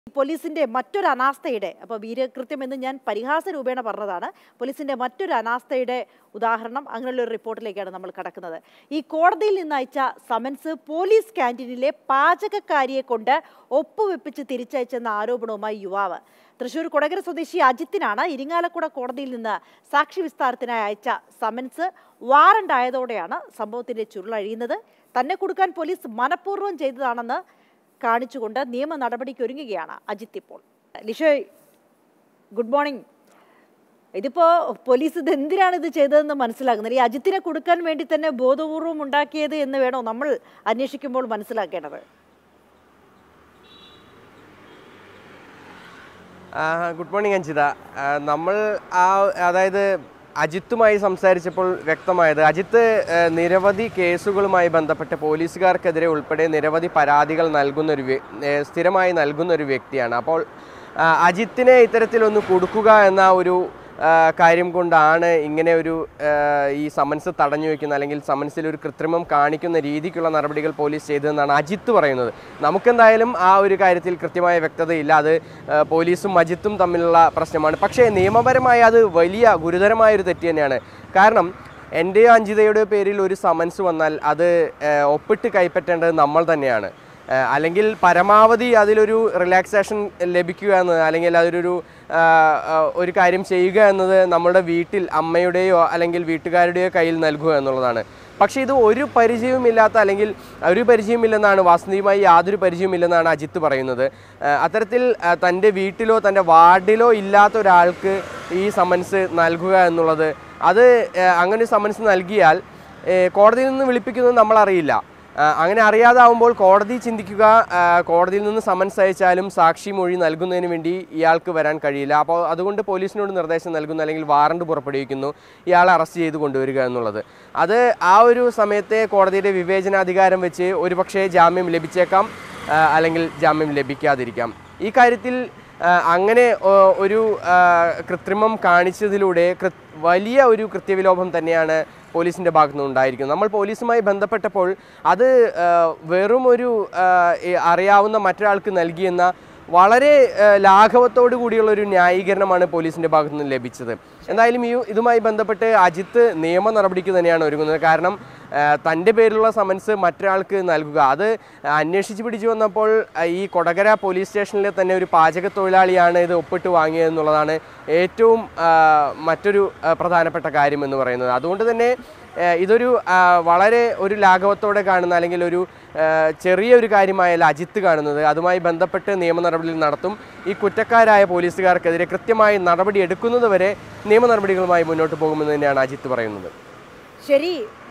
പോലീസിന്റെ മറ്റൊരു അനാസ്ഥയുടെ അപ്പോൾ വീരകൃത്യം എന്ന് ഞാൻ പരിഹാസ രൂപേണ പറഞ്ഞതാണ് പോലീസിന്റെ മറ്റൊരു അനാസ്ഥയുടെ ഉദാഹരണം അങ്ങനെയുള്ള ഒരു റിപ്പോർട്ടിലേക്കാണ് നമ്മൾ കടക്കുന്നത് ഈ കോടതിയിൽ നിന്ന് അയച്ച സമൻസ് പോലീസ് ക്യാൻറ്റീനിലെ പാചകക്കാരിയെ കൊണ്ട് ഒപ്പുവെപ്പിച്ച് തിരിച്ചയച്ചെന്ന ആരോപണവുമായി യുവാവ് തൃശൂർ കൊടകര സ്വദേശി അജിത്തിനാണ് ഇരിങ്ങാലക്കുട കോടതിയിൽ നിന്ന് സാക്ഷി വിസ്താരത്തിനായി അയച്ച സമൻസ് വാറണ്ട് ആയതോടെയാണ് സംഭവത്തിന്റെ ചുരുളഴിയുന്നത് തന്നെ കൊടുക്കാൻ പോലീസ് മനഃപൂർവ്വം ചെയ്തതാണെന്ന് കാണിച്ചുകൊണ്ട് നിയമ നടപടിക്ക് ഒരുങ്ങുകയാണ് അജിത്ത് ഇപ്പോൾ ലിഷോയ് ഗുഡ് മോർണിംഗ് ഇതിപ്പോ പോലീസ് ഇത് എന്തിനാണ് ഇത് ചെയ്തതെന്ന് മനസ്സിലാക്കുന്നത് ഈ അജിത്തിനെ കൊടുക്കാൻ വേണ്ടി തന്നെ ബോധപൂർവം ഉണ്ടാക്കിയത് എന്ന് വേണോ നമ്മൾ അന്വേഷിക്കുമ്പോൾ മനസ്സിലാക്കേണ്ടത് ആ, ഗുഡ് മോർണിംഗ് അഞ്ജിത ആ, നമ്മൾ ആ അതായത് അജിത്തുമായി സംസാരിച്ചപ്പോൾ വ്യക്തമായത് അജിത്ത് ആ, നിരവധി കേസുകളുമായി ബന്ധപ്പെട്ട് പോലീസുകാർക്കെതിരെ ഉൾപ്പെടെ നിരവധി പരാതികൾ നൽകുന്ന ഒരു വ്യ- ഏ, സ്ഥിരമായി നൽകുന്ന ഒരു വ്യക്തിയാണ് അപ്പോൾ ആ, അജിത്തിനെ ഇത്തരത്തിലൊന്ന് കൊടുക്കുക എന്ന ഒരു ആ, കാര്യം കൊണ്ടാണ് ഇങ്ങനെ ഒരു ആ, ഈ സമൻസ് തടഞ്ഞു വെക്കുന്ന അല്ലെങ്കിൽ സമൻസിൽ ഒരു കൃത്രിമം കാണിക്കുന്ന രീതിക്കുള്ള നടപടികൾ പോലീസ് ചെയ്തതെന്നാണ് അജിത്ത് പറയുന്നത് നമുക്കെന്തായാലും ആ ഒരു കാര്യത്തിൽ കൃത്യമായ വ്യക്തതയില്ല അത് ആ, പോലീസും അജിത്തും തമ്മിലുള്ള പ്രശ്നമാണ് പക്ഷേ നിയമപരമായി അത് വലിയ ഗുരുതരമായ ഒരു തെറ്റ് തന്നെയാണ് കാരണം എൻ്റെയോ അഞ്ജിതയുടെയോ പേരിൽ ഒരു സമൻസ് വന്നാൽ അത് ആ, ഒപ്പിട്ട് കൈപ്പറ്റേണ്ടത് നമ്മൾ തന്നെയാണ് ആ, അല്ലെങ്കിൽ പരമാവധി അതിലൊരു റിലാക്സേഷൻ ലഭിക്കുക എന്നത് അല്ലെങ്കിൽ അതൊരു ആ, ആ, ഒരു കാര്യം ചെയ്യുക എന്നത് നമ്മുടെ വീട്ടിൽ അമ്മയുടെയോ അല്ലെങ്കിൽ വീട്ടുകാരുടെയോ കയ്യിൽ നൽകുക എന്നുള്ളതാണ് പക്ഷേ ഇത് ഒരു പരിചയവുമില്ലാത്ത അല്ലെങ്കിൽ ഒരു പരിചയമില്ലെന്നാണ് വാസ്തവികമായി യാതൊരു പരിചയമില്ലെന്നാണ് അജിത്ത് പറയുന്നത് ആ, അത്തരത്തിൽ ആ, തൻ്റെ വീട്ടിലോ തൻ്റെ വാർഡിലോ ഇല്ലാത്ത ഒരാൾക്ക് ഈ സമൻസ് നൽകുക എന്നുള്ളത് അത് ആ, അങ്ങനെ ഒരു സമൻസ് നൽകിയാൽ ഏ, കോടതിയിൽ നിന്ന് വിളിപ്പിക്കുന്നത് നമ്മൾ അറിയില്ല ആ, അങ്ങനെ അറിയാതാവുമ്പോൾ കോടതി ചിന്തിക്കുക ആ, കോടതിയിൽ നിന്ന് സമൻസ് അയച്ചാലും സാക്ഷി മൊഴി നൽകുന്നതിന് വേണ്ടി ഇയാൾക്ക് വരാൻ കഴിയില്ല അപ്പോൾ അതുകൊണ്ട് പോലീസിനോട് നിർദ്ദേശം നൽകുന്നു അല്ലെങ്കിൽ വാറണ്ട് പുറപ്പെടുവിക്കുന്നു ഇയാളെ അറസ്റ്റ് ചെയ്ത് കൊണ്ടുവരിക എന്നുള്ളത് അത് ആ ഒരു സമയത്തെ കോടതിയുടെ വിവേചനാധികാരം വെച്ച് ഒരുപക്ഷേ ജാമ്യം ലഭിച്ചേക്കാം ആ, അല്ലെങ്കിൽ ജാമ്യം ലഭിക്കാതിരിക്കാം ഈ കാര്യത്തിൽ ആ, അങ്ങനെ ഓ, ഒരു ആ, കൃത്രിമം കാണിച്ചതിലൂടെ കൃ- വലിയ ഒരു കൃത്യവിലോപം തന്നെയാണ് പോലീസിൻ്റെ ഭാഗത്തു നിന്ന് ഉണ്ടായിരിക്കുന്നത് നമ്മൾ പോലീസുമായി ബന്ധപ്പെട്ടപ്പോൾ അത് ആ, വെറും ഒരു ആ, ഈ അറിയാവുന്ന മറ്റൊരാൾക്ക് നൽകിയെന്ന വളരെ ആ, ലാഘവത്തോടു കൂടിയുള്ള ഒരു ന്യായീകരണമാണ് പോലീസിൻ്റെ ഭാഗത്തു നിന്ന് ലഭിച്ചത് എന്തായാലും ഈ ഇതുമായി ബന്ധപ്പെട്ട് അജിത്ത് നിയമ നടപടിക്ക് തന്നെയാണ് ഒരുങ്ങുന്നത് കാരണം ആ, തൻ്റെ പേരിലുള്ള സമൻസ് മറ്റൊരാൾക്ക് നൽകുക അത് അന്വേഷിച്ച് പിടിച്ചു വന്നപ്പോൾ ആ, ഈ കൊടകര പോലീസ് സ്റ്റേഷനിലെ തന്നെ ഒരു പാചക തൊഴിലാളിയാണ് ഇത് ഒപ്പിട്ട് വാങ്ങിയതെന്നുള്ളതാണ് ഏറ്റവും ആ, മറ്റൊരു ആ, പ്രധാനപ്പെട്ട കാര്യം എന്ന് പറയുന്നത് അതുകൊണ്ട് തന്നെ ആ, ഇതൊരു ആ, വളരെ ഒരു ലാഘവത്തോടെ കാണുന്ന അല്ലെങ്കിൽ ഒരു ആ, ചെറിയൊരു കാര്യമായല്ല അജിത്ത് കാണുന്നത് അതുമായി ബന്ധപ്പെട്ട് നിയമ നടപടികൾ നടത്തും ഈ കുറ്റക്കാരായ പോലീസുകാർക്കെതിരെ കൃത്യമായി നടപടി എടുക്കുന്നത് വരെ നിയമ നടപടികളുമായി മുന്നോട്ട് പോകുമെന്ന് തന്നെയാണ് അജിത്ത് പറയുന്നത് ശരി